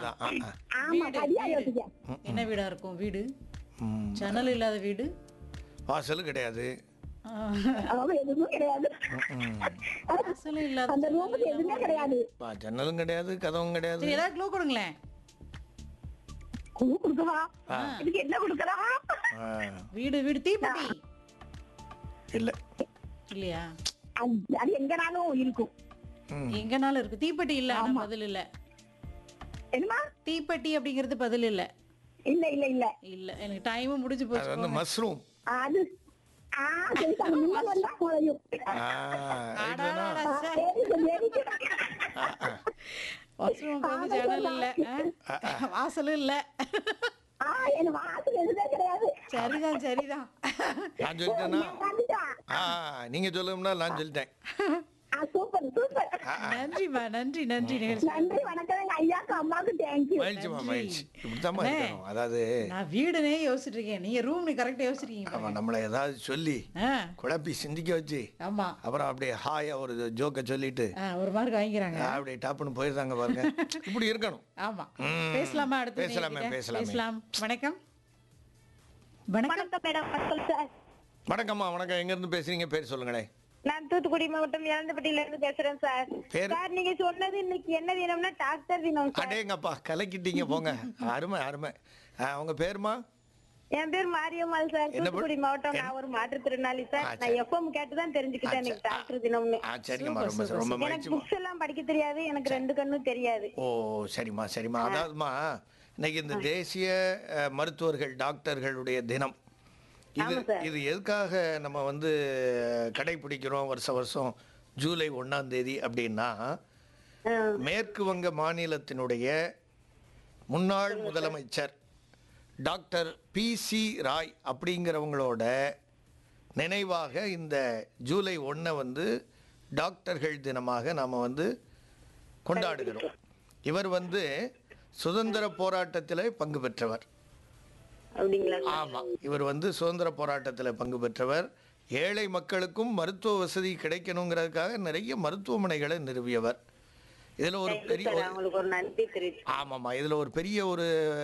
அதான் ஆ, ஆ. ஆமா வீடு, சரியா வீடு. யோசிச்சேன் என்ன வீடா இருக்கும் வீடு ம். ஜன்னல் இல்லாத வீடு வாசல் கிடையாது ஆ, அவங்க எதுவுமே கிடையாது ம். வாசலும் இல்லாத அந்த ரூமுக்கு எதுவுமே கிடையாது வா, ஜன்னலும் கிடையாது கதவும் கிடையாது சரி ஏதாவது க்ளூ கொடுங்களேன் பூ கொடுக்கவா இதுக்கு என்ன கொடுக்கலாம் ஆ, வீடு வீடு தீப்பெட்டி இல்ல இல்லையா அது அது எங்கனாலும் இருக்கும் ம். எங்கனாலும் இருக்கு தீப்பெட்டி இல்ல ஆனா பதில் இல்ல என்னமா தீப்பெட்டி அப்படிங்கிறது பதில் இல்ல இல்ல இல்ல இல்ல இல்ல எனக்கு டைமும் முடிஞ்சு அது போச்சு வந்து மஷ்ரூம் அது ஆ சரி சார் மின்னல் வந்தா குறையும் அடாடாடா, சே. சரி, சரி. வாஷ்ரூம் வந்து ஜன்னல் இல்ல ஆ? வாசலும் இல்ல ஆ என் வாசல் எதுவுமே கிடையாது சரிதான் சரிதான் நான் சொல்லிட்டேன்னா ஏன் வந்துட்டா? ஆ நீங்க சொல்லும்னா நான் சொல்லிட்டேன் ஆ சூப்பர் சூப்பர் நன்றிமா நன்றி நன்றி நிகழ்ச்சி நன்றி வணக்கம் எங்க ஐயாக்கு அம்மாவுக்கு தேங்க்யூ மகிழ்ச்சிமா மகிழ்ச்சி இப்படித்தாம்மா அண்ணே. இருக்கணும் அதாவது நான் வீடுனே யோசிச்சுட்டு இருக்கேன் நீங்க ரூம் கரெக்டா யோசிச்சிருக்கீங்க அவன் நம்மளை ஏதாவது சொல்லி ஆ, குழப்பி சிந்திக்க வச்சு ஆமா அப்புறம் அப்படியே ஹாயா ஒரு ஜோக்கை சொல்லிட்டு ஆ, ஒரு மார்க் வாங்கிக்கிறாங்க அப்படியே டாப்புன்னு போயிருந்தாங்க பாருங்க இப்படி இருக்கணும் ஆமா ம். பேசலாமா அடுத்து பேசலாமே, நேயர்கிட்ட? பேசலாமே. பேசலாம் வணக்கம் வணக்கம் வணக்கம் மேடம் வணக்கம் சார் வணக்கம்மா வணக்கம் எங்க இருந்து பேசுறீங்க பேர் சொல்லுங்களேன் நான் தூத்துக்குடி மாவட்டம் இளந்தப்பட்டியில இருந்து பேசுறேன் சார் பேரு? சார் நீங்க சொன்னது இன்னைக்கு என்ன தினம்னா டாக்டர் தினம் சார் அடேங்கப்பா கலக்கிட்டீங்க போங்க அருமை அருமை ஆ, உங்க பேருமா என் பேர் மாரியம்மாள் சார் என்ன பண்- தூத்துக்குடி மாவட்டம் நான் ஒரு மாற்றுத்திறனாளி சார் ஆ, நான் சரி. எஃப்எம் கேட்டு தான் தெரிஞ்சுக்கிட்டேன் ஆ, இன்னைக்கு சரி. டாக்டர் தினம்னு ஆ சரிங்கம்மா ரொம்ப ரொம்ப எனக்கு மகிழ்ச்சிமா புக்ஸ் எல்லாம் படிக்க தெரியாது எனக்கு ரெண்டு கண்ணும் தெரியாது ஓ சரிம்மா சரிம்மா அதாவதுமா இன்னைக்கு இந்த தேசிய அஹ், மருத்துவர்கள் டாக்டர்களுடைய தினம் இது ஆமா சார். இது எதுக்காக நம்ம வந்து கடைபிடிக்கிறோம் வருஷ வருஷம் ஜூலை ஒண்ணாம் தேதி அப்படின்னா ஆ, மேற்கு வங்க மாநிலத்தினுடைய முன்னாள் முதலமைச்சர் டாக்டர் பி சி ராய் அப்படிங்கிறவங்களோட நினைவாக இந்த ஜூலை ஒன்றை வந்து டாக்டர்கள் தினமாக நாம் வந்து கொண்டாடுகிறோம் இவர் வந்து சுதந்திர போராட்டத்தில் பங்கு பெற்றவர் அப்படிங்களா சார்? ஆமாம் இவர் வந்து சுதந்திர போராட்டத்தில் பங்கு பெற்றவர் ஏழை மக்களுக்கும் மருத்துவ வசதி கிடைக்கணுங்கிறதுக்காக நிறைய மருத்துவமனைகளை நிறுவியவர் இதில் ஒரு பெரிய சார் ஒரு அவங்களுக்கு ஒரு நன்றி தெரிவிச்சு ஆமாம்மா இதில் ஒரு பெரிய ஒரு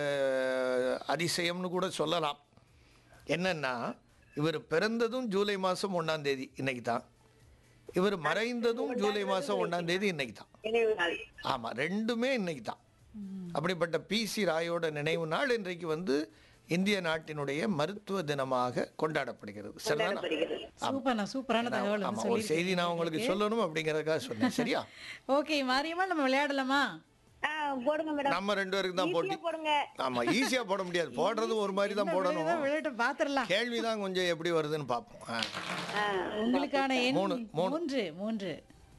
அஹ், அதிசயம்னு கூட சொல்லலாம் என்னன்னா இவர் பிறந்ததும் ஜூலை மாதம் ஒன்றாம் தேதி இன்னைக்கு தான் இவர் மறைந்ததும் ஜூலை மாதம் ஒன்றாம் தேதி இன்னைக்கு தான் நினைவு நாள் ஆமாம் ரெண்டுமே இன்னைக்கு தான் அப்படிப்பட்ட பிசி ராயோட நினைவு நாள் இன்றைக்கு வந்து இந்திய நாட்டினுடைய மருத்துவ தினமாக கொண்டாடப்படுகிறது சரிதானா கொண்டாடப்படுகிறது. சூப்பர் நான் சூப்பரான தகவல் ஆமா வந்து ஒரு செய்தி நான் உங்களுக்கு சொல்லணும் அப்படிங்கறதுக்காக சொன்னேன் சரியா ஓகே மாரியம்மா நம்ம விளையாடலாமா ஆ போடுங்க மேடம் நம்ம ரெண்டு பேருக்கு தான் போட்டி ஈஸியா போடுங்க ஆமா ஈஸியா போட முடியாது போடுறது ஒரு மாதிரி தான் போடணும் விளையாட்டு பாத்திரலாம் கேள்வி தான் கொஞ்சம் எப்படி வருதுன்னு பார்ப்போம் ஆ. ஆ, உங்களுக்கான எண் மூணு, மூணு. மூன்று மூன்று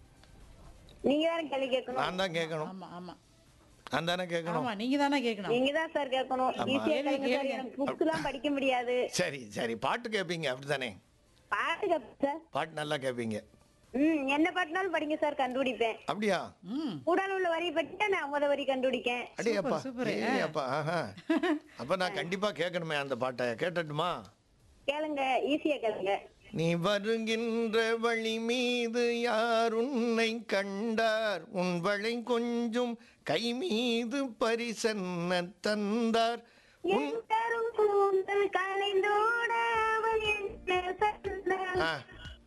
நீங்க தானே கேள்வி கேட்கணும் நான் தான் கேட்கணும் ஆமா ஆமா நான் தானே கேட்கணும் ஆமா நீங்க தானே கேட்கணும் நீங்க தான் சார் கேட்கணும் ஈஸியா கேளுங்க சார் எனக்கு புக்ஸ் எல்லாம் படிக்க முடியாது சரி சரி பாட்டு கேட்பீங்க அப்படிதானே பாட்டு கேட்பேன் சார் பாட்டு நல்லா கேட்பீங்க ம் என்ன பாட்டுனாலும் படிங்க சார் கண்டுபிடிப்பேன் அப்படியா ம் கூடால உள்ள வரி பட்டு நான் முத வரி கண்டுபிடிக்கேன் அடே அப்பா சூப்பர். ஏய் அப்பா ஆஹா அப்ப நான் கண்டிப்பா கேட்கணுமே அந்த பாட்டை கேட்டட்டுமா கேளுங்க ஈஸியா கேளுங்க நீ வருகின்ற வழி மீது யார் உன்னை கண்டார் உன் வளை கொஞ்சம் கை மீது பரிசன்ன தந்தார் உன் என் தரும் கூந்தல் கலைந்தோட அவள் என்ன சொன்னாள்? ஆ,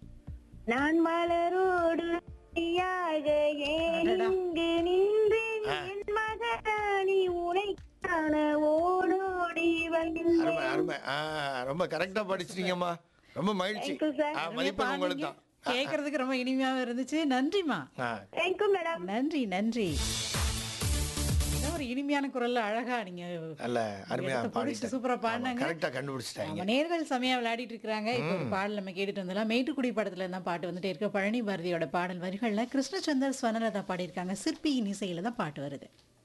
நான் மலரோடு நீயாக ஏன் அடடா. இங்கு நின்றேன் என் மகராணி உனை காண ஓடோடி வந்தேன் அருமை அருமை ஆ ரொம்ப கரெக்டா படிச்சிட்டீங்கம்மா ரொம்ப மகிழ்ச்சி Thank you, sir. ஆ, மதிப்பெண் உங்களுக்கு தான் கேட்கறதுக்கு ரொம்ப இனிமையாவும் இருந்துச்சு நன்றிமா ஆ, தேங்க்யூ மேடம் நன்றி நன்றி என்ன ஒரு இனிமையான குரல்ல அழகா நீங்க நல்ல அருமையா இடத்தை பிடிச்சு பாடிட்டேன் சூப்பரா பாடினாங்க கரெக்டா கண்டுபிடிச்சிட்டாங்க நம்ம நேர்கள் செமையா விளையாடிட்டு இருக்காங்க இப்போ ஒரு பாடல் நம்ம கேட்டுட்டு வந்தலாம் மேட்டுக்குடி படத்துல இருந்தா பாட்டு வந்துட்டே இருக்க பழனி பாரதியோட பாடல் வரிகள்ல கிருஷ்ணச்சந்தர் ஸ்வனலதா பாடியிருக்காங்க சிற்பியின் இசையில தான் பாட்டு வருது